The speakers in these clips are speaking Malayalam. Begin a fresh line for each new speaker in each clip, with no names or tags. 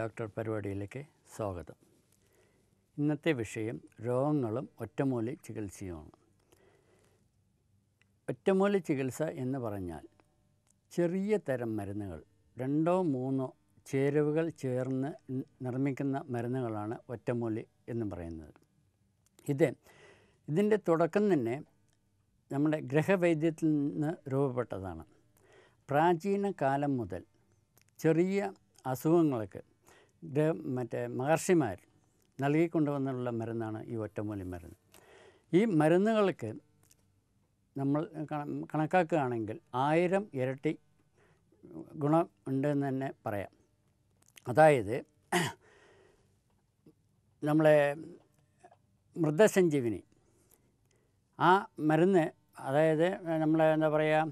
ഡോക്ടർ പരിപാടിയിലേക്ക് സ്വാഗതം ഇന്നത്തെ വിഷയം രോഗങ്ങളും ഒറ്റമൂലി ചികിത്സയുമാണ് ഒറ്റമൂലി ചികിത്സ എന്ന് പറഞ്ഞാൽ ചെറിയ തരം മരുന്നുകൾ രണ്ടോ മൂന്നോ ചേരുവകൾ ചേർന്ന് ന- നിർമ്മിക്കുന്ന മരുന്നുകളാണ് ഒറ്റമൂലി എന്ന് പറയുന്നത് ഇത് ഇതിൻ്റെ തുടക്കം തന്നെ നമ്മുടെ ഗ്രഹവൈദ്യത്തിൽ നിന്ന് രൂപപ്പെട്ടതാണ് പ്രാചീന കാലം മുതൽ ചെറിയ അസുഖങ്ങൾക്ക് ഗ്രഹ മറ്റേ മഹർഷിമാർ നൽകിക്കൊണ്ടുവന്നുള്ള മരുന്നാണ് ഈ ഒറ്റമൂലി മരുന്ന് ഈ മരുന്നുകൾക്ക് നമ്മൾ കണ- കണക്കാക്കുകയാണെങ്കിൽ ആയിരം ഇരട്ടി ഗുണം ഉണ്ടെന്ന് തന്നെ പറയാം അതായത് നമ്മളെ മൃതസഞ്ജീവിനി ആ മരുന്ന് അതായത് നമ്മൾ എന്താ പറയുക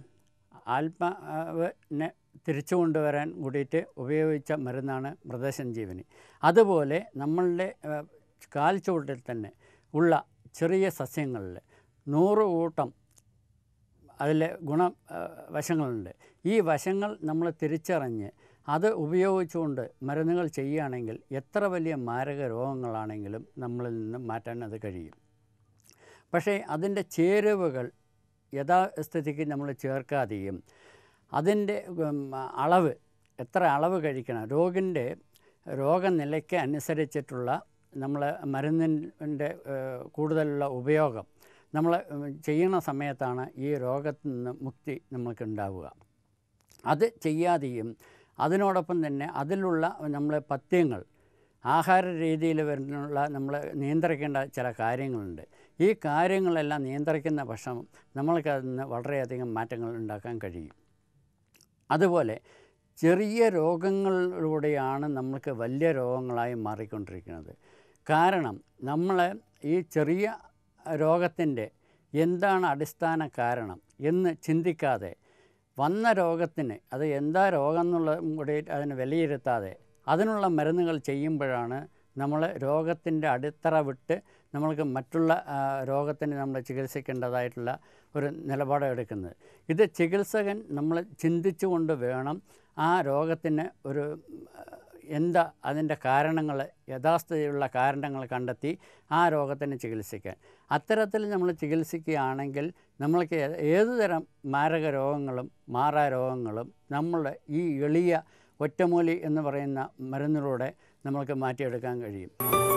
ആത്മാവിനെ തിരിച്ചു കൊണ്ടുവരാൻ കൂടിയിട്ട് ഉപയോഗിച്ച മരുന്നാണ് മൃതസഞ്ജീവനി അതുപോലെ നമ്മളുടെ ഏഹ്, കാൽ ചുവട്ടിൽ തന്നെ ഉള്ള ചെറിയ സസ്യങ്ങളിൽ നൂറ് കൂട്ടം അതിൽ ഗുണ ഏഹ്, വശങ്ങളുണ്ട് ഈ വശങ്ങൾ നമ്മൾ തിരിച്ചറിഞ്ഞ് അത് ഉപയോഗിച്ചുകൊണ്ട് മരുന്നുകൾ ചെയ്യുകയാണെങ്കിൽ എത്ര വലിയ മാരക രോഗങ്ങളാണെങ്കിലും നമ്മളിൽ നിന്ന് മാറ്റാൻ അത് കഴിയും പക്ഷേ അതിൻ്റെ ചേരുവകൾ യഥാസ്ഥിതിക്ക് നമ്മൾ ചേർക്കാതെയും അതിൻ്റെ ഉം, അളവ് എത്ര അളവ് കഴിക്കണം രോഗിൻ്റെ രോഗനിലയ്ക്ക് അനുസരിച്ചിട്ടുള്ള നമ്മൾ മരുന്നിൻ്റെ ഏഹ്, കൂടുതലുള്ള ഉപയോഗം നമ്മൾ ഉം, ചെയ്യുന്ന സമയത്താണ് ഈ രോഗത്തിൽ നിന്ന് മുക്തി നമുക്ക് ഉണ്ടാവുക അത് ചെയ്യാതെയും അതിനോടൊപ്പം തന്നെ അതിലുള്ള നമ്മൾ പഥ്യങ്ങൾ ആഹാര രീതിയിൽ വരുന്നുള്ള നമ്മൾ നിയന്ത്രിക്കേണ്ട ചില കാര്യങ്ങളുണ്ട് ഈ കാര്യങ്ങളെല്ലാം നിയന്ത്രിക്കുന്ന പക്ഷം നമ്മൾക്ക് അതിൽ നിന്ന് വളരെയധികം മാറ്റങ്ങൾ ഉണ്ടാക്കാൻ കഴിയും അതുപോലെ ചെറിയ രോഗങ്ങളിലൂടെയാണ് നമ്മൾക്ക് വലിയ രോഗങ്ങളായി മാറിക്കൊണ്ടിരിക്കുന്നത് കാരണം നമ്മൾ ഈ ചെറിയ രോഗത്തിൻ്റെ എന്താണ് അടിസ്ഥാന കാരണം എന്ന് ചിന്തിക്കാതെ വന്ന രോഗത്തിന് അത് എന്താ രോഗം എന്നുള്ളതും കൂടി അതിന് വിലയിരുത്താതെ അതിനുള്ള മരുന്നുകൾ ചെയ്യുമ്പോഴാണ് നമ്മൾ രോഗത്തിൻ്റെ അടിത്തറ വിട്ട് നമ്മൾക്ക് മറ്റുള്ള ആ, രോഗത്തിന് നമ്മൾ ചികിത്സിക്കേണ്ടതായിട്ടുള്ള ഒരു നിലപാട് എടുക്കുന്നത് ഇത് ചികിത്സകൻ നമ്മൾ ചിന്തിച്ചുകൊണ്ട് വേണം ആ രോഗത്തിന് ഒരു ആ, എന്താ അതിൻ്റെ കാരണങ്ങൾ യഥാസ്ഥിതിയുള്ള കാരണങ്ങൾ കണ്ടെത്തി ആ രോഗത്തിന് ചികിത്സിക്കാൻ അത്തരത്തിൽ നമ്മൾ ചികിത്സിക്കുകയാണെങ്കിൽ നമ്മൾക്ക് ഏ- ഏതു തരം മാരക രോഗങ്ങളും മാറാ രോഗങ്ങളും നമ്മളുടെ ഈ എളിയ ഒറ്റമൂലി എന്ന് പറയുന്ന മരുന്നിലൂടെ നമ്മൾക്ക് മാറ്റിയെടുക്കാൻ കഴിയും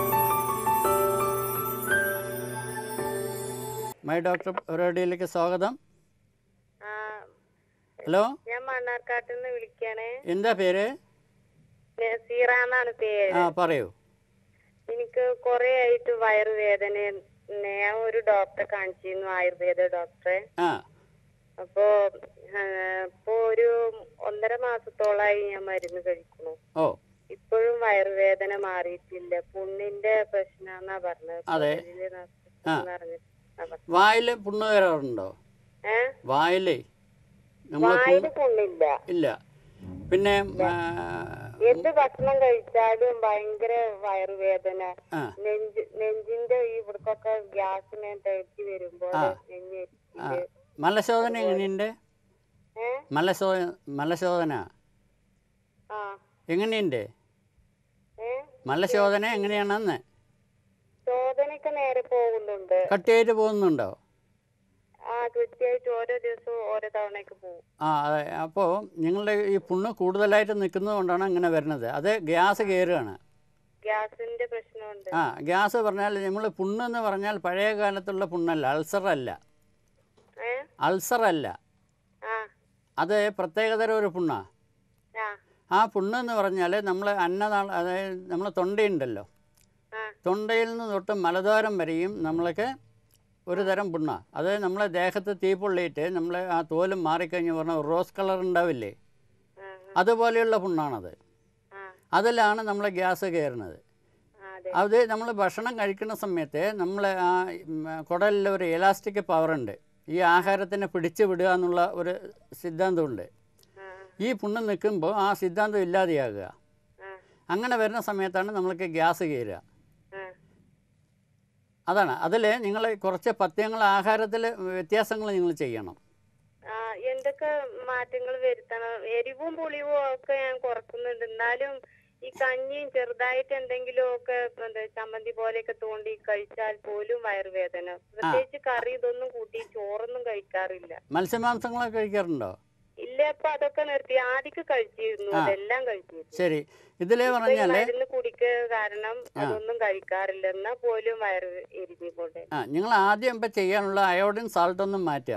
മൈ ഡോക്ടർ പരിപാടിയിലേക്ക് സ്വാഗതം
ആ,
ഹലോ
ഞാൻ മണ്ണാർക്കാട്ടിൽ നിന്ന് വിളിക്കാണ്
എന്താ പേര്
നസീറാന്നാണ് പേര്
ആ പറയൂ
എനിക്ക് കുറെ ആയിട്ട് വയറുവേദന ഞാൻ ഒരു ഡോക്ടറെ കാണിച്ചിരുന്നു ആയുർവേദ ഡോക്ടറെ
ആ
അപ്പോ ആ, ഇപ്പൊ ഒരു ഒന്നര മാസത്തോളായി ഞാൻ മരുന്ന് കഴിക്കുന്നു
ഓ
ഇപ്പോഴും വയറുവേദന മാറിയിട്ടില്ല പുണ്ണിന്റെ പ്രശ്നാന്നാ പറഞ്ഞത്
അതെ.
കുടലില് നഷ്ടം
ആ.
എന്ന് പറഞ്ഞിട്ട് ആ പറഞ്ഞത്.
വായിൽ പുണ്ണ് വരാറുണ്ടോ
ഏ
വായിലേ നമ്മൾ
വായില് പുണ്ണില്ല
ഇല്ല പിന്നെ ആ,
എന്ത് ഭക്ഷണം കഴിച്ചാലും ഭയങ്കര വയറുവേദന
ആ
നെഞ്ച് നെഞ്ചിന്റെ ഈ ഇവിടക്കൊക്കെ ഗ്യാസിനെ തേച്ച് വരുമ്പോ
ആ.
നെഞ്ഞ്
ആ മലശോധന എങ്ങനെയുണ്ട്
ഏ
മലശോ മലശോധന
ആ
എങ്ങനെയുണ്ട്
ഏ
മലശോധന എങ്ങനെയാണെന്ന്
ശോധനയൊക്കെ നേരെ പോകുന്നുണ്ട്
കട്ടിയായിട്ട് പോകുന്നുണ്ടോ
ആ കൃത്യമായിട്ട് ഓരോ ദിവസവും ഓരോ തവണയൊക്കെ പോകും
ആ അതെ അപ്പോൾ നിങ്ങളുടെ ഈ പുണ്ണ് കൂടുതലായിട്ട് നിൽക്കുന്നത് കൊണ്ടാണ് അങ്ങനെ വരുന്നത് അത് ഗ്യാസ് കയറുകയാണ്
ഗ്യാസിന്റെ പ്രശ്നമുണ്ട്
ആ ഗ്യാസ് പറഞ്ഞാൽ നമ്മൾ പുണ്ണെന്ന് പറഞ്ഞാൽ പഴയ കാലത്തുള്ള പുണ്ണല്ല അൾസറല്ല
ഏ
അൾസറല്ല
ആ
അത് പ്രത്യേകതരം ഒരു പുണ്ണാണ്
ആ
ആ പുണ്ണെന്ന് പറഞ്ഞാൽ നമ്മൾ അന്നനാള അതായത് നമ്മൾ തൊണ്ടയുണ്ടല്ലോ
ആ
തൊണ്ടയിൽ നിന്ന് തൊട്ട് മലദ്വാരം വരെയും നമ്മൾക്ക് ഒരു തരം പുണ്ണ അത് നമ്മളെ ദേഹത്ത് തീ പൊള്ളിയിട്ട് നമ്മൾ ആ തോലും മാറിക്കഴിഞ്ഞ് പറഞ്ഞാൽ റോസ് കളർ ഉണ്ടാവില്ലേ
ആ
അതുപോലെയുള്ള പുണ്ണാണത്
ആ
അതിലാണ് നമ്മൾ ഗ്യാസ് കയറുന്നത്
ആ അതെ
അത് നമ്മൾ ഭക്ഷണം കഴിക്കുന്ന സമയത്ത് നമ്മൾ ആ ഉം, കുടലിൽ ഒരു എലാസ്റ്റിക് പവറുണ്ട് ഈ ആഹാരത്തിനെ പിടിച്ചു വിടുക എന്നുള്ള ഒരു സിദ്ധാന്തമുണ്ട്
ആ
ഈ പുണ്ണ് നിൽക്കുമ്പോൾ ആ സിദ്ധാന്തം ഇല്ലാതെയാകുക
ആ
അങ്ങനെ വരുന്ന സമയത്താണ് നമ്മൾക്ക് ഗ്യാസ് കയറുക
ആ
അതാണ് അതിൽ നിങ്ങൾ കുറച്ച് പഥ്യങ്ങൾ ആഹാരത്തിൽ വ്യത്യാസങ്ങൾ നിങ്ങൾ ചെയ്യണം
ആ എന്തൊക്കെ മാറ്റങ്ങൾ വരുത്തണം എരിവും പുളിവും ഒക്കെ ഞാൻ കുറക്കുന്നുണ്ട് എന്നാലും ഈ കഞ്ഞിയും ചെറുതായിട്ട് എന്തെങ്കിലും ഒക്കെ എന്താ ചമ്മന്തി പോലെയൊക്കെ തോണ്ടി കഴിച്ചാൽ പോലും വയറുവേദന പ്രത്യേകിച്ച് കറി ഇതൊന്നും കൂട്ടി ചോറൊന്നും കഴിക്കാറില്ല
മത്സ്യമാംസങ്ങളൊക്കെ കഴിക്കാറുണ്ടോ
ഇല്ല ഇപ്പൊ അതൊക്കെ നിർത്തി ആദ്യമൊക്കെ കഴിച്ചിരുന്നു
ആ.
അതെല്ലാം കഴിച്ചിരുന്നു
ശരി ഇതിലേ
ഇപ്പൊ ഈ
പറഞ്ഞാൽ
മരുന്ന് കുടിക്കുക കാരണം അതൊന്നും കഴിക്കാറില്ല എന്നാ പോലും വയറ് എരിഞ്ഞുകൊണ്ട്
ആ നിങ്ങൾ ആദ്യം ഇപ്പം ചെയ്യാനുള്ള അയോഡിൻ സാൾട്ടൊന്നും മാറ്റുക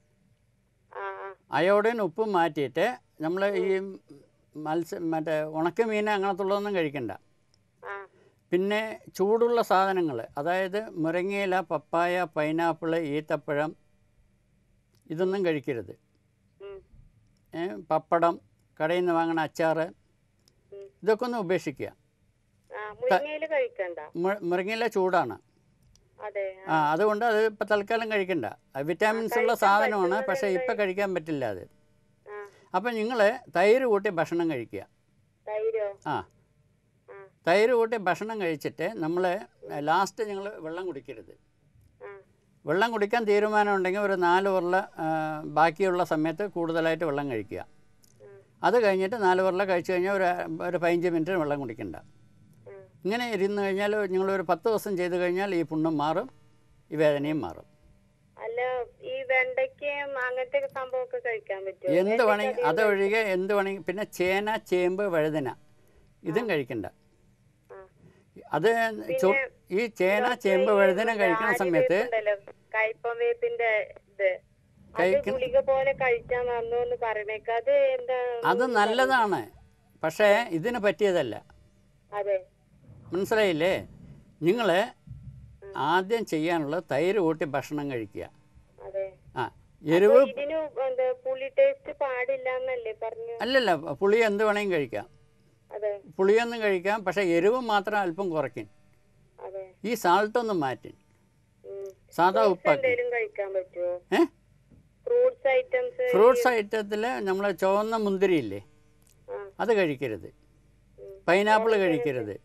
ആ ആ
അയോഡിൻ ഉപ്പും മാറ്റിയിട്ട് നമ്മൾ ഈ മത്സ്യം മറ്റേ ഉണക്കമീൻ അങ്ങനത്തുള്ളതൊന്നും കഴിക്കണ്ട
ആ
പിന്നെ ചൂടുള്ള സാധനങ്ങൾ അതായത് മുരിങ്ങയില പപ്പായ പൈനാപ്പിൾ ഈത്തപ്പഴം ഇതൊന്നും കഴിക്കരുത്
ഉം,
ഏ, പപ്പടം കടയിൽ നിന്ന് വാങ്ങണ അച്ചാർ
ഉം.
ഇതൊക്കെ ഒന്ന് ഉപേക്ഷിക്കുക
ആ മുരിങ്ങയില് കഴിക്കണ്ട
മു- മുരിങ്ങയില ചൂടാണ്
അതെ
ആ അതുകൊണ്ട് അത് ഇപ്പം തൽക്കാലം കഴിക്കണ്ട അത് വിറ്റാമിൻസ് ഉള്ള
കഴിക്കാൻ
സാധനമാണ്
പറ്റുന്നത്
പക്ഷേ ഇപ്പം കഴിക്കാൻ പറ്റില്ല അത്
ആ
അപ്പം നിങ്ങൾ തൈര് കൂട്ടി ഭക്ഷണം കഴിക്കുക
തൈരോ
ആ
ആ
തൈര് കൂട്ടി ഭക്ഷണം കഴിച്ചിട്ട് നമ്മൾ ലാസ്റ്റ് നിങ്ങൾ വെള്ളം കുടിക്കരുത്
ആ
വെള്ളം കുടിക്കാൻ തീരുമാനമുണ്ടെങ്കിൽ ഒരു നാല് ഉരുള ആ, ബാക്കിയുള്ള സമയത്ത് കൂടുതലായിട്ട് വെള്ളം കഴിക്കുക
ഉം,
അത് കഴിഞ്ഞിട്ട് നാല് ഉരുള കഴിച്ചു കഴിഞ്ഞാൽ ഒരു ഒരു പതിനഞ്ച് മിനിറ്റ് വെള്ളം കുടിക്കണ്ട
ഉം.
ഇങ്ങനെ ഇരുന്ന് കഴിഞ്ഞാൽ നിങ്ങളൊരു പത്ത് ദിവസം ചെയ്ത് കഴിഞ്ഞാൽ ഈ പുണ്ണും മാറും ഈ വേദനയും മാറും
അല്ല ഈ വെണ്ടയ്ക്കയും അങ്ങനത്തെ സംഭവമൊക്കെ കഴിക്കാൻ പറ്റുമോ
എന്ത്
വെണ്ടയ്ക്ക
വേണമെങ്കിൽ
അധികം
അതൊഴികെ എന്ത് വേണമെങ്കിൽ പിന്നെ ചേന ചേമ്പ് വഴുതന ഇതും കഴിക്കണ്ട
ആ.
അത് ചു- ഈ ചേന ചേമ്പ് വഴുതന കഴിക്കുന്ന സമയത്ത്
ആര്യവേപ്പുണ്ടല്ലോ, കയ്പം വേപ്പിന്റെ ഇത് അത്
കഴിക്ക-
ഗുളിക പോലെ കഴിച്ചാൽ നന്നു എന്ന് പറയണേക്ക അത് എന്താ
അത് നല്ലതാണ് പക്ഷേ ഇതിന് പറ്റിയതല്ല
അതെ
മനസ്സിലായില്ലേ നിങ്ങൾ ആദ്യം ചെയ്യാനുള്ളത് തൈര് കൂട്ടി ഭക്ഷണം കഴിക്കുക
അതെ
ആ എരിവ്
അപ്പൊ ഇതിന് എന്താ പുളി ടേസ്റ്റ് പാടില്ല എന്നല്ലേ പറഞ്ഞു
അല്ലല്ല പുളി എന്ത് വേണമെങ്കിലും കഴിക്കാം
അതെ
പുളിയൊന്നും കഴിക്കാം പക്ഷേ എരിവ് മാത്രം അല്പം കുറയ്ക്കും
അതെ
ഈ സാൾട്ട് ഒന്ന് മാറ്റി
ഉം.
സാധാ
Fruits
ഉപ്പാക്കി
എന്തേലും കഴിക്കാൻ പറ്റുമോ
ഏ
ഫ്രൂട്ട്സ് ഐറ്റംസ്
ഫ്രൂട്ട്സ് ഐറ്റത്തിൽ നമ്മൾ ചുവന്ന മുന്തിരിയില്ലേ
ആ
അത് കഴിക്കരുത്
ഉം.
പൈനാപ്പിൾ കഴിക്കരുത്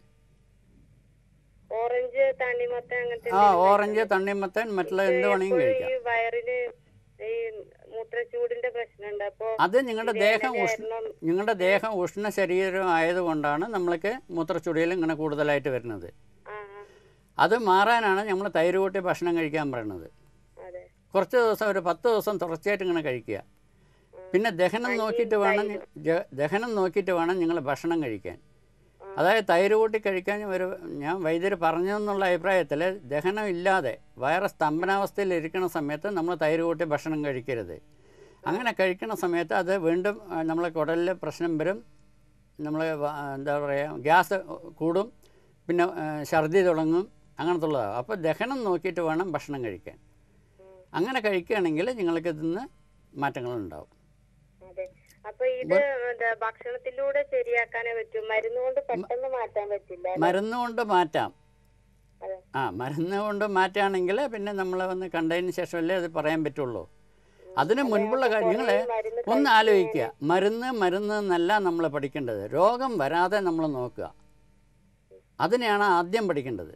ഓറഞ്ച് തണ്ണിമത്തൻ അങ്ങനത്തെ
ആ ഓറഞ്ച് തണ്ണിമത്തൻ മറ്റുള്ള എന്ത് വേണമെങ്കിലും
എപ്പോഴും
കഴിക്കാം
ഈ വയറിന് ഈ മൂത്രച്ചൂടിന്റെ പ്രശ്നമുണ്ട് അപ്പൊ
അത് നിങ്ങളുടെ ദേഹം ഉഷ്ണ
കാരണം
നിങ്ങളുടെ ദേഹം ഉഷ്ണ ശരീരം ആയതുകൊണ്ടാണ് നമ്മൾക്ക് മൂത്രച്ചുടിയിൽ ഇങ്ങനെ കൂടുതലായിട്ട് വരുന്നത്
ആ ആ,
അത് മാറാനാണ് നമ്മൾ തൈര് കൂട്ടി ഭക്ഷണം കഴിക്കാൻ പറയുന്നത്
അതെ
കുറച്ച് ദിവസം ഒരു പത്ത് ദിവസം തുടർച്ചയായിട്ട് ഇങ്ങനെ കഴിക്കുക പിന്നെ ദഹനം നോക്കിയിട്ട് വേണം ജ- ദഹനം നോക്കിയിട്ട് വേണം നിങ്ങൾ ഭക്ഷണം കഴിക്കാൻ അതായത് തൈര് കൂട്ടി കഴിക്കാൻ ഒരു ഞാൻ വൈദ്യർ പറഞ്ഞു എന്നുള്ള അഭിപ്രായത്തിൽ ദഹനം ഇല്ലാതെ വയറ് സ്തംഭനാവസ്ഥയിൽ ഇരിക്കുന്ന സമയത്ത് നമ്മൾ തൈര് കൂട്ടി ഭക്ഷണം കഴിക്കരുത് അങ്ങനെ കഴിക്കുന്ന സമയത്ത് അത് വീണ്ടും ആ, നമ്മളെ കുടലിൽ പ്രശ്നം വരും നമ്മൾ എന്താ പറയുക ഗ്യാസ് കൂടും പിന്നെ ആ, ഛർദി തുടങ്ങും അങ്ങനത്തെ ഉള്ളതാണ് അപ്പോൾ ദഹനം നോക്കിയിട്ട് വേണം ഭക്ഷണം കഴിക്കാൻ അങ്ങനെ കഴിക്കുകയാണെങ്കിൽ നിങ്ങൾക്ക് ഇതിന്ന് മാറ്റങ്ങളുണ്ടാവും
അതെ അപ്പൊ ഇത് എന്താ ഭക്ഷണത്തിലൂടെ ശരിയാക്കാനേ പറ്റൂ മരുന്ന് കൊണ്ട് പെട്ടെന്ന് മാറ്റാൻ പറ്റില്ല
മരുന്ന് കൊണ്ട് മാറ്റാം
അതെ
ആ മരുന്ന് കൊണ്ട് മാറ്റുകയാണെങ്കിൽ പിന്നെ നമ്മൾ വന്ന് കണ്ടതിന് ശേഷമല്ലേ അത് പറയാൻ പറ്റുള്ളൂ അതിന് മുൻപുള്ള കാര്യം നിങ്ങൾ
മരുന്ന്
ഒന്ന് ആലോചിക്കുക മരുന്ന് മരുന്ന് എന്നല്ല നമ്മൾ പഠിക്കേണ്ടത് രോഗം വരാതെ നമ്മൾ നോക്കുക അതിനെയാണ് ആദ്യം പഠിക്കേണ്ടത്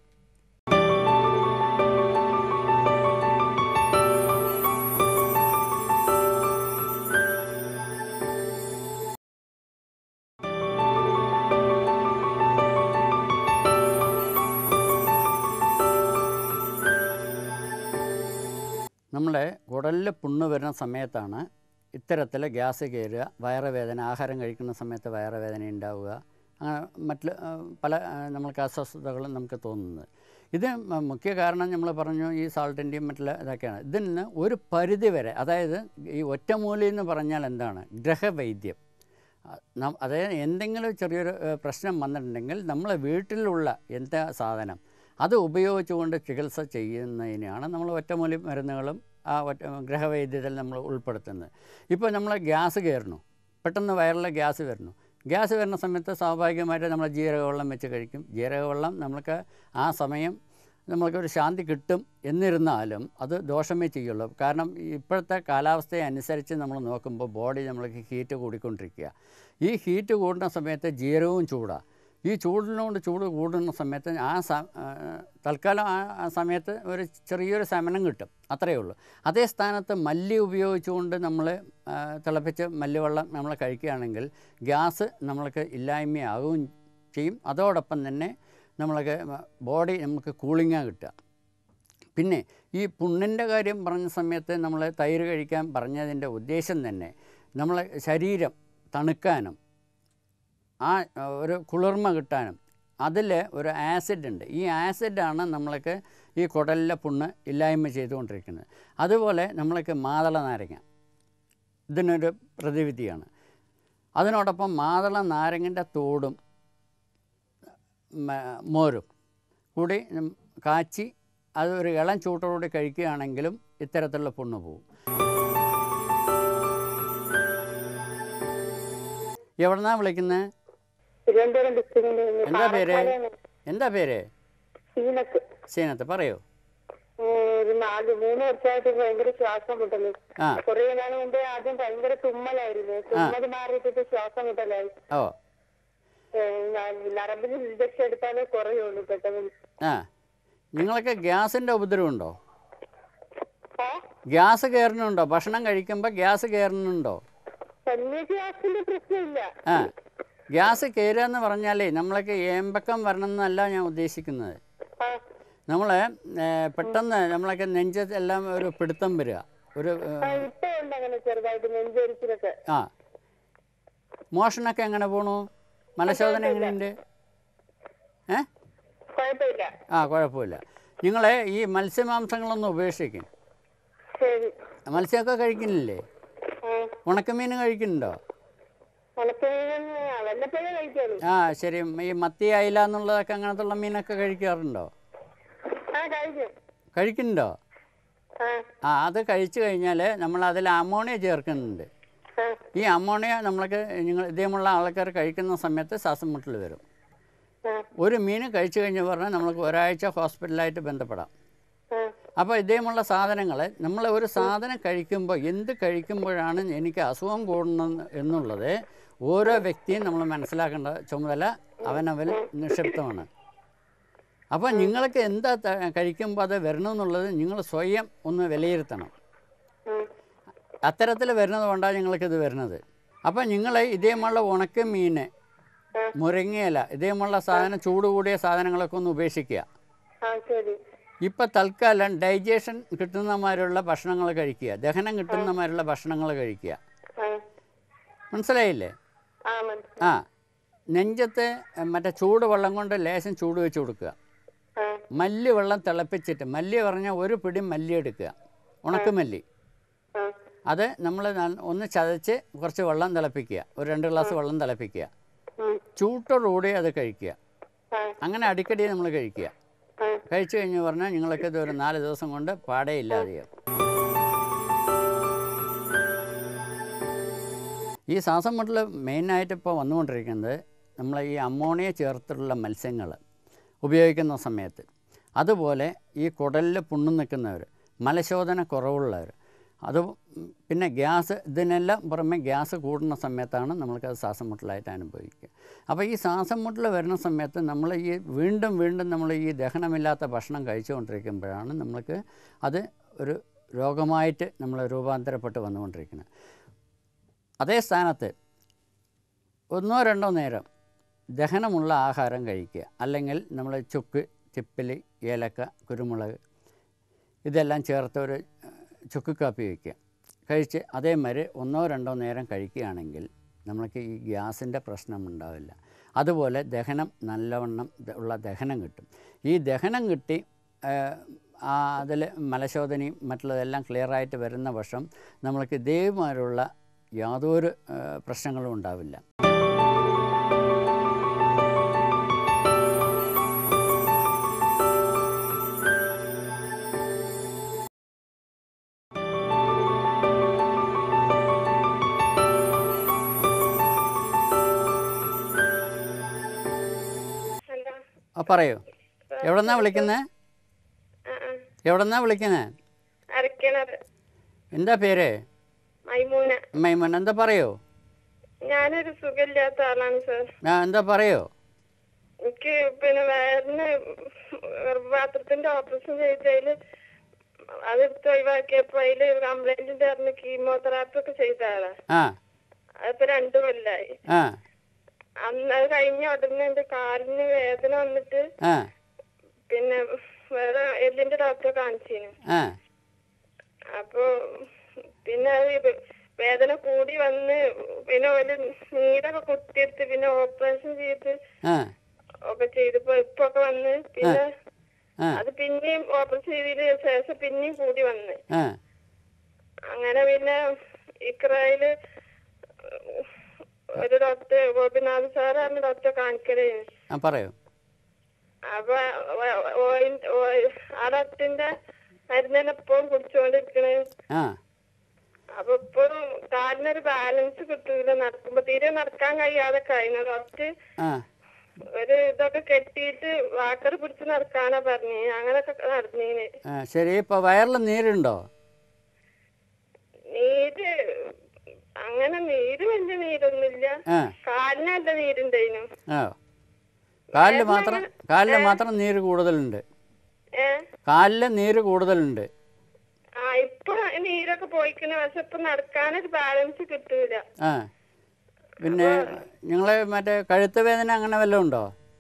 നമ്മുടെ കുടലിൽ പുണ്ണ് വരുന്ന സമയത്താണ് ഇത്തരത്തിൽ ഗ്യാസ് കയറുക വയറുവേദന ആഹാരം കഴിക്കുന്ന സമയത്ത് വയറുവേദന ഉണ്ടാവുക അങ്ങനെ മറ്റ് ആ, പല ആ, നമ്മൾക്ക് അസ്വസ്ഥതകളും നമുക്ക് തോന്നുന്നത് ഇത് മ- മുഖ്യ കാരണം നമ്മൾ പറഞ്ഞു ഈ സാൾട്ടിൻ്റെയും മറ്റുള്ള ഇതൊക്കെയാണ് ഇതിന് ഒരു പരിധി വരെ അതായത് ഈ ഒറ്റമൂലി എന്ന് പറഞ്ഞാൽ എന്താണ് ഗ്രഹവൈദ്യം അ- നം- അതായത് എന്തെങ്കിലും ചെറിയൊരു ഏഹ്, പ്രശ്നം വന്നിട്ടുണ്ടെങ്കിൽ നമ്മളെ വീട്ടിലുള്ള എന്താ സാധനം അത് ഉപയോഗിച്ചുകൊണ്ട് ചികിത്സ ചെയ്യുന്നതിനെയാണ് നമ്മൾ ഒറ്റമൂലി മരുന്നുകളും ആ ഒറ്റ ഗ്രഹവൈദ്യത്തിൽ നമ്മൾ ഉൾപ്പെടുത്തുന്നത് ഇപ്പോൾ നമ്മൾ ഗ്യാസ് കയറണു പെട്ടെന്ന് വയറിൽ ഗ്യാസ് വരുന്നു ഗ്യാസ് വരുന്ന സമയത്ത് സ്വാഭാവികമായിട്ട് നമ്മൾ ജീരകവെള്ളം വെച്ച് കഴിക്കും ജീരകവെള്ളം നമ്മൾക്ക് ആ സമയം നമ്മൾക്കൊരു ശാന്തി കിട്ടും എന്നിരുന്നാലും അത് ദോഷമേ ചെയ്യുള്ളൂ കാരണം ഇപ്പോഴത്തെ കാലാവസ്ഥയെ അനുസരിച്ച് നമ്മൾ നോക്കുമ്പോൾ ബോഡി നമ്മൾക്ക് ഹീറ്റ് കൂടിക്കൊണ്ടിരിക്കുക ഈ ഹീറ്റ് കൂടുന്ന സമയത്ത് ജീരകവും ചൂടാണ് ഈ ചൂടിനോട് ചൂട് കൂടുന്ന സമയത്ത് ആ സ ആ, തൽക്കാലം ആ ആ സമയത്ത് ഒരു ചെറിയൊരു ശമനം കിട്ടും അത്രയേ ഉള്ളൂ അതേ സ്ഥാനത്ത് മല്ലി ഉപയോഗിച്ചുകൊണ്ട് നമ്മൾ തിളപ്പിച്ച് മല്ലിവെള്ളം നമ്മൾ കഴിക്കുകയാണെങ്കിൽ ഗ്യാസ് നമ്മൾക്ക് ഇല്ലായ്മയാകും ചെയ്യും അതോടൊപ്പം തന്നെ നമ്മൾക്ക് ബോഡി നമുക്ക് കൂളിങ്ങാണ് കിട്ടുക പിന്നെ ഈ പുണ്ണിൻ്റെ കാര്യം പറഞ്ഞ സമയത്ത് നമ്മൾ തൈര് കഴിക്കാൻ പറഞ്ഞതിൻ്റെ ഉദ്ദേശം തന്നെ നമ്മളെ ശരീരം തണുക്കാനും ആ ആ, ഒരു കുളിർമ കിട്ടാനും അതിൽ ഒരു ആസിഡ് ഉണ്ട് ഈ ആസിഡാണ് നമ്മൾക്ക് ഈ കുടലിലെ പുണ്ണ് ഇല്ലായ്മ ചെയ്തുകൊണ്ടിരിക്കുന്നത് അതുപോലെ നമ്മൾക്ക് മാതള നാരങ്ങ ഇതിനൊരു പ്രതിവിധിയാണ് അതിനോടൊപ്പം മാതള നാരങ്ങൻ്റെ തോടും മ- മോരും കൂടി ഉം കാച്ചി അത് ഒരു ഇളം ചൂട്ടോടുകൂടി കഴിക്കുകയാണെങ്കിലും ഇത്തരത്തിലുള്ള പുണ്ണ് പോകും എവിടെന്നാ വിളിക്കുന്നത്
തിരുവനന്തപുരം ഡിസ്ട്രിക്റ്റിന്റെ
എന്താ പേര് എന്താ പേര്
സീനത്ത്
സീനത്ത് പറയൂ
ഒരു നാല് മൂന്ന് വർഷമായിട്ട് ഭയങ്കര ശ്വാസം മുട്ടല്
ആ
കുറെ നാൾ മുമ്പേ ആദ്യം ഭയങ്കര തുമ്മലായിരുന്നു തുമ്മൽ മാറിയിട്ട് ശ്വാസം മുട്ടലായി
ഓ
ഏഹ് ഞാൻ നരമ്പിന് ഇഞ്ചക്ഷൻ എടുത്താലേ കുറയുള്ളൂ പെട്ടെന്ന്
ആ നിങ്ങൾക്ക് ഗ്യാസിൻ്റെ ഉപദ്രവമുണ്ടോ
ആ
ഗ്യാസ് കയറുന്നുണ്ടോ ഭക്ഷണം കഴിക്കുമ്പോൾ ഗ്യാസ് കയറുന്നുണ്ടോ
വലിയ ഗ്യാസിന്റെ പ്രശ്നമില്ല
ആ ഗ്യാസ് കയറുക എന്ന് പറഞ്ഞാലേ നമ്മൾക്ക് ഏമ്പക്കം വരണം എന്നല്ല ഞാൻ ഉദ്ദേശിക്കുന്നത്
ആ
നമ്മൾ പെട്ടെന്ന് നമ്മളൊക്കെ നെഞ്ചത്ത് എല്ലാം ഒരു പിടുത്തം വരിക ഒരു ഏ,
ആ, ഇപ്പൊ ഉണ്ട് അങ്ങനെ ചെറുതായിട്ട് നെഞ്ചരിച്ചിലൊക്കെ
ആ മോഷണൊക്കെ എങ്ങനെ പോണു മലശോധന എങ്ങനെയുണ്ട് ഏ
കുഴപ്പമില്ല
ആ കുഴപ്പമില്ല നിങ്ങൾ ഈ മത്സ്യമാംസങ്ങളൊന്നും ഉപേക്ഷിക്കും
ശരി
മത്സ്യമൊക്കെ കഴിക്കുന്നില്ലേ
ആ
ഉണക്കമീൻ കഴിക്കുന്നുണ്ടോ
ഉണക്കമീൻ വല്ലപ്പോഴേ കഴിക്കുള്ളൂ
ആ ശരി ഈ മത്തി അയില എന്നുള്ളതൊക്കെ അങ്ങനത്തുള്ള മീനൊക്കെ കഴിക്കാറുണ്ടോ
ആ കഴിക്കും
കഴിക്കുന്നുണ്ടോ
ആ
ആ അത് കഴിച്ചു കഴിഞ്ഞാൽ നമ്മൾ അതിൽ അമോണിയ ചേർക്കുന്നുണ്ട്
ആ
ഈ അമോണിയ നമ്മൾക്ക് നിങ്ങൾ ഇതേമുള്ള ആൾക്കാർ കഴിക്കുന്ന സമയത്ത് ശ്വാസം മുട്ടൽ വരും
ആ
ഒരു മീൻ കഴിച്ചു കഴിഞ്ഞ് പറഞ്ഞാൽ നമുക്ക് ഒരാഴ്ച ഹോസ്പിറ്റലായിട്ട് ബന്ധപ്പെടാം
ആ
അപ്പോൾ ഇതേമുള്ള സാധനങ്ങൾ നമ്മൾ ഒരു സാധനം കഴിക്കുമ്പോൾ എന്ത് കഴിക്കുമ്പോഴാണ് എനിക്ക് അസുഖം കൂടുന്നത് എന്നുള്ളത് ഓരോ വ്യക്തിയും നമ്മൾ മനസ്സിലാക്കേണ്ട ചുമതല അവനവൻ നിക്ഷിപ്തമാണ് അപ്പോൾ നിങ്ങൾക്ക് എന്താ ത- കഴിക്കുമ്പോൾ അത് വരണമെന്നുള്ളത് നിങ്ങൾ സ്വയം ഒന്ന് വിലയിരുത്തണം
ആ
അത്തരത്തിൽ വരുന്നത് കൊണ്ടാണ് ഞങ്ങൾക്കിത് വരുന്നത് അപ്പോൾ നിങ്ങൾ ഇതേമുള്ള ഉണക്ക മീൻ മുരിങ്ങയില ഇതേമുള്ള സാധനം ചൂട് കൂടിയ സാധനങ്ങളൊക്കെ ഒന്ന് ഉപേക്ഷിക്കുക
ആ ശരി
ഇപ്പം തൽക്കാലം ഡൈജഷൻ കിട്ടുന്നമാരുള്ള ഭക്ഷണങ്ങൾ കഴിക്കുക ദഹനം കിട്ടുന്നമാരുള്ള ഭക്ഷണങ്ങൾ കഴിക്കുക
ആ
മനസ്സിലായില്ലേ
ആ മനസ്സിലായി
ആ നെഞ്ചത്ത് മറ്റേ ചൂട് വെള്ളം കൊണ്ട് ലേശം ചൂട് വെച്ച് കൊടുക്കുക
ആ
മല്ലി വെള്ളം തിളപ്പിച്ചിട്ട് മല്ലി പറഞ്ഞാൽ ഒരു പിടി മല്ലി എടുക്കുക ഉണക്കമല്ലി
ആ
അത് നമ്മൾ ഒന്ന് ചതച്ച് കുറച്ച് വെള്ളം തിളപ്പിക്കുക ഒരു രണ്ട് ഗ്ലാസ് വെള്ളം തിളപ്പിക്കുക
ഉം,
ചൂട്ടോടുകൂടി അത് കഴിക്കുക
ആ
അങ്ങനെ അടിക്കടി നമ്മൾ കഴിക്കുക
ആ
കഴിച്ചു കഴിഞ്ഞ് പറഞ്ഞാൽ നിങ്ങളൊക്കെ ഇത് ഒരു നാല് ദിവസം കൊണ്ട് പാടേ ഇല്ലാതെയാവും ഈ ശ്വാസം മുട്ടൽ മെയിനായിട്ട് ഇപ്പോൾ വന്നുകൊണ്ടിരിക്കുന്നത് നമ്മൾ ഈ അമോണിയ ചേർത്തിട്ടുള്ള മത്സ്യങ്ങൾ ഉപയോഗിക്കുന്ന സമയത്ത് അതുപോലെ ഈ കുടലിൽ പുണ്ണു നിൽക്കുന്നവർ മലശോധന കുറവുള്ളവർ അത് പിന്നെ ഗ്യാസ് ഇതിനെല്ലാം പുറമെ ഗ്യാസ് കൂടുന്ന സമയത്താണ് നമ്മൾക്കത് ശ്വാസം മുട്ടലായിട്ട് അനുഭവിക്കുക അപ്പോൾ ഈ ശ്വാസം മുട്ടൽ വരുന്ന സമയത്ത് നമ്മൾ ഈ വീണ്ടും വീണ്ടും നമ്മൾ ഈ ദഹനമില്ലാത്ത ഭക്ഷണം കഴിച്ചുകൊണ്ടിരിക്കുമ്പോഴാണ് നമ്മൾക്ക് അത് ഒരു രോഗമായിട്ട് നമ്മൾ രൂപാന്തരപ്പെട്ട് വന്നുകൊണ്ടിരിക്കുന്നത് അതേ സ്ഥാനത്ത് ഒന്നോ രണ്ടോ നേരം ദഹനമുള്ള ആഹാരം കഴിക്കുക അല്ലെങ്കിൽ നമ്മൾ ചുക്ക് ചിപ്പിലി ഏലക്ക കുരുമുളക് ഇതെല്ലാം ചേർത്ത് ഒരു ഏഹ്, ചുക്ക് കാപ്പി വയ്ക്കുക കഴിച്ച് അതേമാതിരി ഒന്നോ രണ്ടോ നേരം കഴിക്കുകയാണെങ്കിൽ നമ്മൾക്ക് ഈ ഗ്യാസിൻ്റെ പ്രശ്നം ഉണ്ടാവില്ല അതുപോലെ ദഹനം നല്ലവണ്ണം ദ- ഉള്ള ദഹനം കിട്ടും ഈ ദഹനം കിട്ടി അതിൽ മലശോധനയും മറ്റുള്ളതെല്ലാം ക്ലിയറായിട്ട് വരുന്ന പക്ഷം നമ്മൾക്ക് ഇതേമാതിരിയുള്ള യാതൊരു ഏഹ്, പ്രശ്നങ്ങളും ഉണ്ടാവില്ല
ഹലോ
ആ പറയൂ എവിടെന്നാ വിളിക്കുന്നത്
ആ ആ
എവിടെന്നാ വിളിക്കുന്നത്
അരക്കിണർ
എന്താ പേര്
മൈമൂന
മൈമൻ എന്താ പറയൂ
ഞാനൊരു സുഖമില്ലാത്ത ആളാണ് സാർ
ആ എന്താ പറയൂ
എനിക്ക് പിന്നെ വയറിന് ഗർഭപാത്രത്തിന്റെ ഓപ്പറേഷൻ ചെയ്തതില് അതെടുത്ത് ഒഴിവാക്കിയപ്പോ അതില് കംപ്ലൈന്റ് ഉണ്ടായിരുന്നു കീമോതെറാപ്പി ഒക്കെ ചെയ്ത ആളാ
ആ
അതിപ്പോ രണ്ടു കൊല്ലായി
ആ
അന്ന് അത് കഴിഞ്ഞ ഉടനെ എന്റെ കാലിന് വേദന വന്നിട്ട്
ആ
പിന്നെ വേറെ എല്ലിന്റെ ഡോക്ടറെ കാണിച്ചിന്
ആ
അപ്പൊ പിന്നെ അത് ഇത് വേദന കൂടി വന്ന് പിന്നെ ഒരു നീരൊക്കെ കുത്തിയെടുത്ത് പിന്നെ ഓപ്പറേഷൻ ചെയ്ത്
ആ
ഒക്കെ ചെയ്തപ്പോ ഇപ്പൊ ഒക്കെ വന്ന് പിന്നെ
ആ
അത് പിന്നെയും ഓപ്പറേഷൻ ചെയ്തതിന് ശേഷം പിന്നെയും കൂടി വന്ന്
ആ
അങ്ങനെ പിന്നെ ഇക്രയില് ഒരു ഡോക്ടർ ഗോപിനാഥ് സാറാണ് ഡോക്ടറെ കാണിക്കലേ
ആ പറയൂ
അപ്പൊ ഓ- ഓ- ഓ- ആ ഡോക്ടറിന്റെ മരുന്നിനെ എപ്പോഴും കുടിച്ചുകൊണ്ടിരിക്കണേ
ആ
അപ്പൊ ഇപ്പോഴും കാലിനൊരു ബാലൻസ് കിട്ടൂല നടക്കുമ്പോ തീരെ നടക്കാൻ കഴിയാതെ കഴിഞ്ഞ ഡോക്ടർ
ആ
ഒരു ഇതൊക്കെ കെട്ടിയിട്ട് വാക്കർ പിടിച്ച് നടക്കാനാ പറഞ്ഞേ അങ്ങനൊക്കെ നടന്നീന്
ആ ശരി ഇപ്പോൾ വയറിൽ നീരുണ്ടോ
നീര് അങ്ങനെ നീര് വലിയ നീരൊന്നുമില്ല
ആ
കാലിനല്ല നീരുണ്ടായിനു
ആ കാലിൽ മാത്രം കാലിൽ മാത്രം നീര് കൂടുതലുണ്ട്
ഏ
കാലിൽ നീര് കൂടുതലുണ്ട്
ആ ഇപ്പൊ നീരൊക്കെ പോയിക്കണ് പക്ഷെ ഇപ്പൊ നടക്കാനൊരു ബാലൻസ് കിട്ടൂല
ആ പിന്നെ നിങ്ങൾ മറ്റേ കഴുത്ത് വേദന അങ്ങനെ വല്ലതും ഉണ്ടോ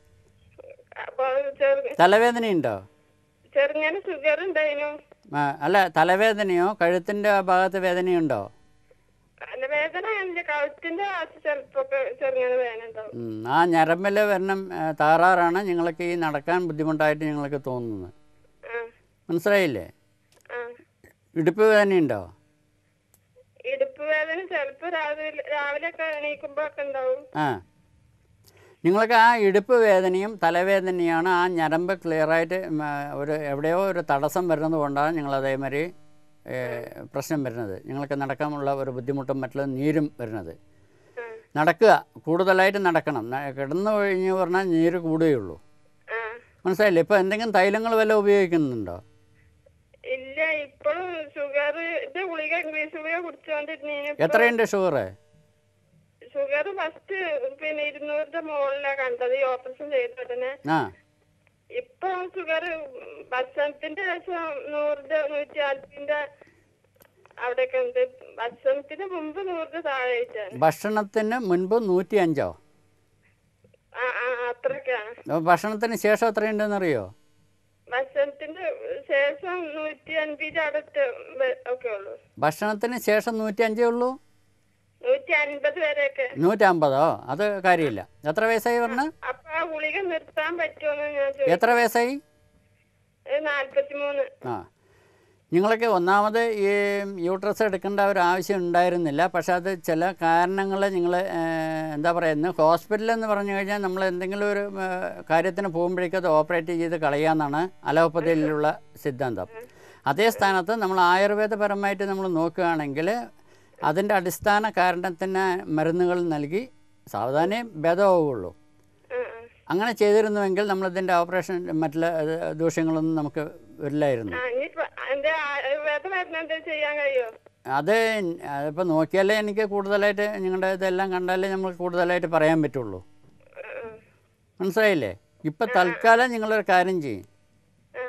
അപ്പൊ ചെറു
തലവേദനയുണ്ടോ
ചെറുങ്ങനെ ഷുഗർ ഉണ്ടായിനു
ആ, അല്ല തലവേദനയോ കഴുത്തിൻ്റെ ഭാഗത്ത് വേദനയുണ്ടോ
അല്ല വേദന എന്റെ കഴുത്തിന്റെ ഭാഗത്ത് ചിലപ്പോ ചെറുങ്ങനെ വേദന ഉണ്ടാവും
ഉം, ആ ഞരമ്പിൽ വരണം ആ, തകരാറാണ് നിങ്ങൾക്ക് ഈ നടക്കാൻ ബുദ്ധിമുട്ടായിട്ട് നിങ്ങൾക്ക് തോന്നുന്നത്
ആ
മനസ്സിലായില്ലേ
ആ
ഇടുപ്പ് വേദനയുണ്ടോ
ഇടുപ്പ് വേദന ചിലപ്പോ രാവിലെ രാവിലെ ഒക്കെ എണീക്കുമ്പോ ഒക്കെ ഉണ്ടാവും
ആ നിങ്ങൾക്ക് ആ ഇടുപ്പ് വേദനയും തലവേദനയാണ് ആ ഞരമ്പ് ക്ലിയറായിട്ട് ഉം, ആ, ഒരു എവിടെയോ ഒരു തടസ്സം വരുന്നത് കൊണ്ടാണ് നിങ്ങൾ അതേമാതിരി ഏ, പ്രശ്നം വരുന്നത് നിങ്ങൾക്ക് നടക്കാനുള്ള ഒരു ബുദ്ധിമുട്ടും മറ്റുള്ള നീരും വരുന്നത്
ആ
നടക്കുക കൂടുതലായിട്ട് നടക്കണം ന- കിടന്നു കഴിഞ്ഞ് പറഞ്ഞാൽ നീര് കൂടുകയുള്ളൂ
ആ
മനസ്സിലായില്ലേ ഇപ്പോൾ എന്തെങ്കിലും തൈലങ്ങൾ വല്ല ഉപയോഗിക്കുന്നുണ്ടോ
ഇല്ല ഇപ്പോഴും ഷുഗർ ഇത് ഗുളിക ഇംഗ്ലീഷ് ഗുളിക കുടിച്ചോണ്ടിരുന്നീന്
എത്രയുണ്ട് ഷുഗർ
ഷുഗർ ഫസ്റ്റ് പിന്നെ ഇരുന്നൂറിന്റെ മുകളിലാ കണ്ടത് ഈ ഓപ്പറേഷൻ ചെയ്ത ഉടനെ
ആ
ഇപ്പൊ ഷുഗർ ഭക്ഷണത്തിന്റെ ശേഷം നൂറിന്റെ നൂറ്റി നാൽപ്പതിന്റെ അവിടെയൊക്കെ ഉണ്ട് ഭക്ഷണത്തിന് മുമ്പ് നൂറിന്റെ താഴെ ആയിട്ടാണ്
ഭക്ഷണത്തിന് മുൻപ് നൂറ്റി അഞ്ചോ
ആ ആ അത്രയൊക്കെയാണ്
അപ്പോൾ ഭക്ഷണത്തിന് ശേഷം എത്രയുണ്ടെന്നറിയോ
ഭക്ഷണത്തിന്റെ ശേഷം നൂറ്റി അൻപതിന്റെ അടുത്ത് വ- ഒക്കെ ഉള്ളു
ഭക്ഷണത്തിന് ശേഷം നൂറ്റി അഞ്ചേ ഉള്ളൂ
നൂറ്റി അൻപത് വരെയൊക്കെ
നൂറ്റമ്പതോ അത് കാര്യമില്ല എത്ര വയസ്സായി പറഞ്ഞ
അപ്പൊ ആ ഗുളിക നിർത്താൻ പറ്റുമെന്ന് ഞാൻ ചോദിച്ചു
എത്ര വയസ്സായി
നാല്പത്തി മൂന്ന്
ആ നിങ്ങൾക്ക് ഒന്നാമത് ഈ യൂട്രസ് എടുക്കേണ്ട ഒരു ആവശ്യം ഉണ്ടായിരുന്നില്ല പക്ഷേ അത് ചില കാരണങ്ങൾ നിങ്ങൾ എന്താ പറയുന്നത് ഹോസ്പിറ്റൽ എന്ന് പറഞ്ഞു കഴിഞ്ഞാൽ നമ്മൾ എന്തെങ്കിലും ഒരു ഏ, കാര്യത്തിന് പോകുമ്പോഴേക്കും അത് ഓപ്പറേറ്റ് ചെയ്ത് കളയാമെന്നാണ് അലോപ്പതിയിലുള്ള സിദ്ധാന്തം അതേ സ്ഥാനത്ത് നമ്മൾ ആയുർവേദപരമായിട്ട് നമ്മൾ നോക്കുകയാണെങ്കിൽ അതിൻ്റെ അടിസ്ഥാന കാരണത്തിന് മരുന്നുകൾ നൽകി സാവധാനേ ഭേദമാവുകയുള്ളൂ
ആ, ആ.
അങ്ങനെ ചെയ്തിരുന്നുവെങ്കിൽ നമ്മളിതിൻ്റെ ഓപ്പറേഷൻ മറ്റുള്ള ഏ, ദൂഷ്യങ്ങളൊന്നും നമുക്ക് വരില്ലായിരുന്നു
ആ ഇനിയിപ്പോ എന്റെ ആയുർവേദ മരുന്ന് എന്താ ചെയ്യാൻ കഴിയോ
അത് അതിപ്പോൾ നോക്കിയാലേ എനിക്ക് കൂടുതലായിട്ട് നിങ്ങളുടെ ഇതെല്ലാം കണ്ടാലേ നമുക്ക് കൂടുതലായിട്ട് പറയാൻ പറ്റുള്ളൂ
ആ, ആ.
മനസ്സിലായില്ലേ ഇപ്പം തൽക്കാലം നിങ്ങളൊരു കാര്യം ചെയ്യും
ആ.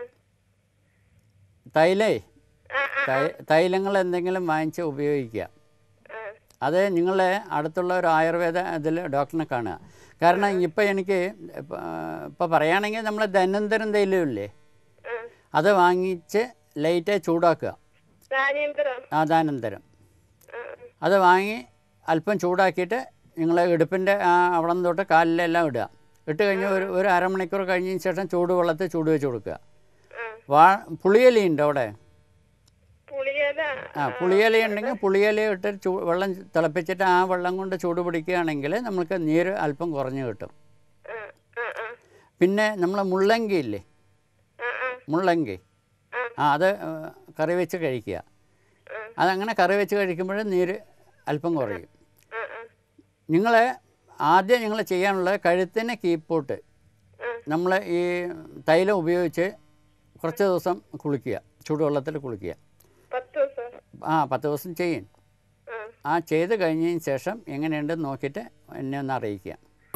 തൈലേ
ആ, ആ,
തൈ തൈലങ്ങൾ എന്തെങ്കിലും വാങ്ങിച്ച് ഉപയോഗിക്കുക
ആ.
അത് നിങ്ങളെ അടുത്തുള്ള ഒരു ആയുർവേദ ഇതിൽ ഡോക്ടറിനെ കാണുക കാരണം ഇപ്പം എനിക്ക് ഇപ്പോൾ പറയുകയാണെങ്കിൽ നമ്മൾ ദൈനംദിനം തൈലമില്ലേ
ആ.
അത് വാങ്ങിച്ച് ലൈറ്റായി ചൂടാക്കുക
ധാന്യന്തരം
ആദാനന്തരം
ആ,
അത് വാങ്ങി അല്പം ചൂടാക്കിയിട്ട് നിങ്ങൾ ഇടുപ്പിൻ്റെ ആ അവിടെ നിന്ന് തൊട്ട് കാലിലെല്ലാം ഇടുക ഇട്ട് കഴിഞ്ഞ് ഒരു ഒരു അരമണിക്കൂർ കഴിഞ്ഞതിന് ശേഷം ചൂടുവെള്ളത്തിൽ ചൂട് വെച്ച് കൊടുക്കുക
ആ.
വാ പുളിയിലയുണ്ട് അവിടെ
പുളിയില
ആ പുളിയില ഉണ്ടെങ്കിൽ പുളിയില ഇട്ട് ചൂ വെള്ളം തിളപ്പിച്ചിട്ട് ആ വെള്ളം കൊണ്ട് ചൂട് പിടിക്കുകയാണെങ്കിൽ നമുക്ക് നീര് അല്പം കുറഞ്ഞ് കിട്ടും
ആ, ആ, ആ,
പിന്നെ നമ്മൾ മുള്ളങ്കി ഇല്ലേ
ആ, ആ,
മുള്ളങ്കി
ആ.
ആ അത് ഏ, കറി വെച്ച് കഴിക്കുക
ആ.
അതങ്ങനെ കറി വെച്ച് കഴിക്കുമ്പോൾ നീര് അല്പം കുറയും
ആ, ആ,
നിങ്ങൾ ആദ്യം നിങ്ങൾ ചെയ്യാനുള്ളത് കഴുത്തിന് കീപ്പോട്ട്
ആ.
നമ്മൾ ഈ തൈലം ഉപയോഗിച്ച് കുറച്ച് ദിവസം കുളിക്കുക ചൂടുവെള്ളത്തിൽ കുളിക്കുക
പത്ത് ദിവസം
ആ പത്ത് ദിവസം ചെയ്യും
ആ
ആ ചെയ്ത് കഴിഞ്ഞതിന് ശേഷം എങ്ങനെയുണ്ടെന്ന് നോക്കിയിട്ട് എന്നെ ഒന്ന് അറിയിക്കുക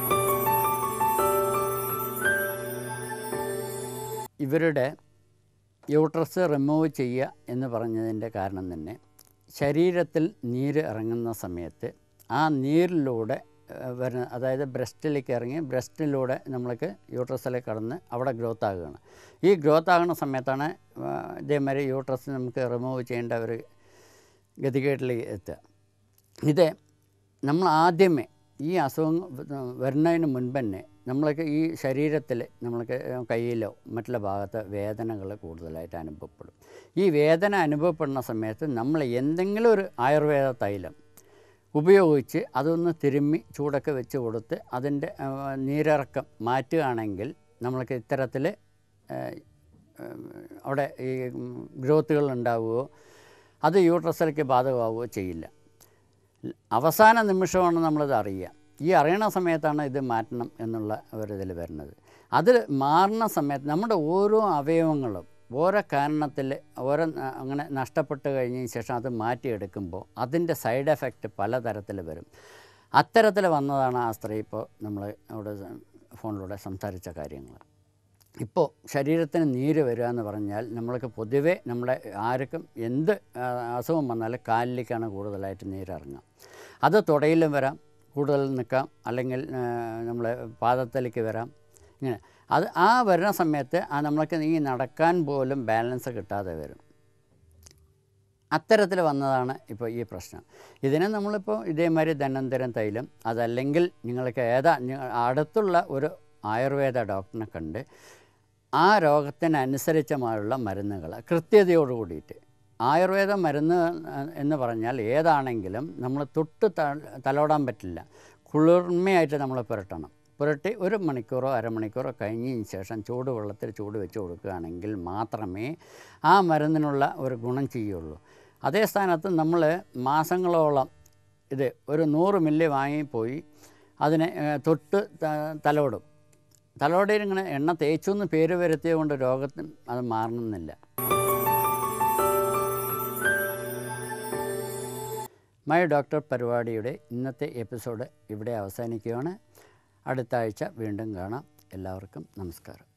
ഇവരുടെ യൂട്രസ് റിമൂവ് ചെയ്യുക എന്ന് പറഞ്ഞതിൻ്റെ കാരണം തന്നെ ശരീരത്തിൽ നീര് ഇറങ്ങുന്ന സമയത്ത് ആ നീരിലൂടെ ഏഹ്, വരുന്ന അതായത് ബ്രസ്റ്റിലേക്ക് ഇറങ്ങി ബ്രസ്റ്റിലൂടെ നമ്മൾക്ക് യൂട്രസിലേക്ക് കടന്ന് അവിടെ ഗ്രോത്ത് ആകുകയാണ് ഈ ഗ്രോത്ത് ആകുന്ന സമയത്താണ് ആ, ഇതേമാതിരി യൂട്രസ് നമുക്ക് റിമൂവ് ചെയ്യേണ്ട ഒരു ഗതികേട്ടിലേക്ക് എത്തുക ഇത് നമ്മൾ ആദ്യമേ ഈ അസുഖം വരുന്നതിന് മുൻപ് തന്നെ നമ്മൾക്ക് ഈ ശരീരത്തിൽ നമ്മൾക്ക് കയ്യിലോ മറ്റുള്ള ഭാഗത്ത് വേദനകൾ കൂടുതലായിട്ട് അനുഭവപ്പെടും ഈ വേദന അനുഭവപ്പെടുന്ന സമയത്ത് നമ്മൾ എന്തെങ്കിലും ഒരു ആയുർവേദ തൈലം ഉപയോഗിച്ച് അതൊന്ന് തിരുമ്മി ചൂടൊക്കെ വെച്ച് കൊടുത്ത് അതിൻ്റെ ആ, നീരിറക്കം മാറ്റുകയാണെങ്കിൽ നമ്മൾക്ക് ഇത്തരത്തിൽ അവിടെ ഈ ഗ്രോത്തുകൾ ഉണ്ടാവുകയോ അത് യൂട്രസിലേക്ക് ബാധകമാവുകയോ ചെയ്യില്ല അവസാന നിമിഷമാണ് നമ്മളിത് അറിയുക ഈ അറിയണ സമയത്താണ് ഇത് മാറ്റണം എന്നുള്ള ഒരു ഇതിൽ വരുന്നത് അത് മാറുന്ന സമയത്ത് നമ്മുടെ ഓരോ അവയവങ്ങളും ഓരോ കാരണത്തിൽ ഓരോ ന- അങ്ങനെ നഷ്ടപ്പെട്ട് കഴിഞ്ഞതിന് ശേഷം അത് മാറ്റിയെടുക്കുമ്പോൾ അതിൻ്റെ സൈഡ് എഫക്റ്റ് പലതരത്തിൽ വരും അത്തരത്തിൽ വന്നതാണ് ആ സ്ത്രീ ഇപ്പോൾ നമ്മൾ അവിടെ ഫോണിലൂടെ സംസാരിച്ച കാര്യങ്ങൾ ഇപ്പോൾ ശരീരത്തിന് നീര് വരിക എന്ന് പറഞ്ഞാൽ നമ്മൾക്ക് പൊതുവേ നമ്മുടെ ആർക്കും എന്ത് ആ, അസുഖം വന്നാലും കാലിലേക്കാണ് കൂടുതലായിട്ട് നീരിറങ്ങുക അത് തുടയിലും വരാം കൂടുതൽ നിൽക്കാം അല്ലെങ്കിൽ നമ്മൾ പാദത്തിലേക്ക് വരാം ഇങ്ങനെ അത് ആ വരുന്ന സമയത്ത് ആ നമ്മൾക്ക് ഈ നടക്കാൻ പോലും ബാലൻസ് കിട്ടാതെ വരും അത്തരത്തിൽ വന്നതാണ് ഇപ്പോൾ ഈ പ്രശ്നം ഇതിനെ നമ്മളിപ്പോൾ ഇതേമാതിരി ധനന്തരം തൈലം അതല്ലെങ്കിൽ നിങ്ങൾക്ക് ഏതാ നിങ്ങ- അടുത്തുള്ള ഒരു ആയുർവേദ ഡോക്ടറിനെ കണ്ട് ആ രോഗത്തിനനുസരിച്ചുള്ള മരുന്നുകൾ കൃത്യതയോട് കൂടിയിട്ട് ആയുർവേദ മരുന്ന് എന്ന് പറഞ്ഞാൽ ഏതാണെങ്കിലും നമ്മൾ തൊട്ട് ത- തലോടാൻ പറ്റില്ല കുളിർമയായിട്ട് നമ്മൾ പുരട്ടണം പുരട്ടി ഒരു മണിക്കൂറോ അരമണിക്കൂറോ കഴിഞ്ഞതിന് ശേഷം ചൂടുവെള്ളത്തിൽ ചൂട് വെച്ച് കൊടുക്കുകയാണെങ്കിൽ മാത്രമേ ആ മരുന്നിനുള്ള ഒരു ഗുണം ചെയ്യുള്ളൂ അതേ സ്ഥാനത്ത് നമ്മൾ മാസങ്ങളോളം ഇത് ഒരു നൂറ് മില്ലി വാങ്ങിപ്പോയി അതിനെ ഏഹ്, തൊട്ട് ത- തലോടും തലോടിയിൽ ഇങ്ങനെ എണ്ണ തേച്ചു എന്ന് പേര് വരുത്തിയത് കൊണ്ട് രോഗത്തിന് അത് മാറണമെന്നില്ല മൈ ഡോക്ടർ പരിപാടിയുടെ ഇന്നത്തെ എപ്പിസോഡ് ഇവിടെ അവസാനിക്കുകയാണ് അടുത്ത ആഴ്ച വീണ്ടും കാണാം എല്ലാവർക്കും നമസ്കാരം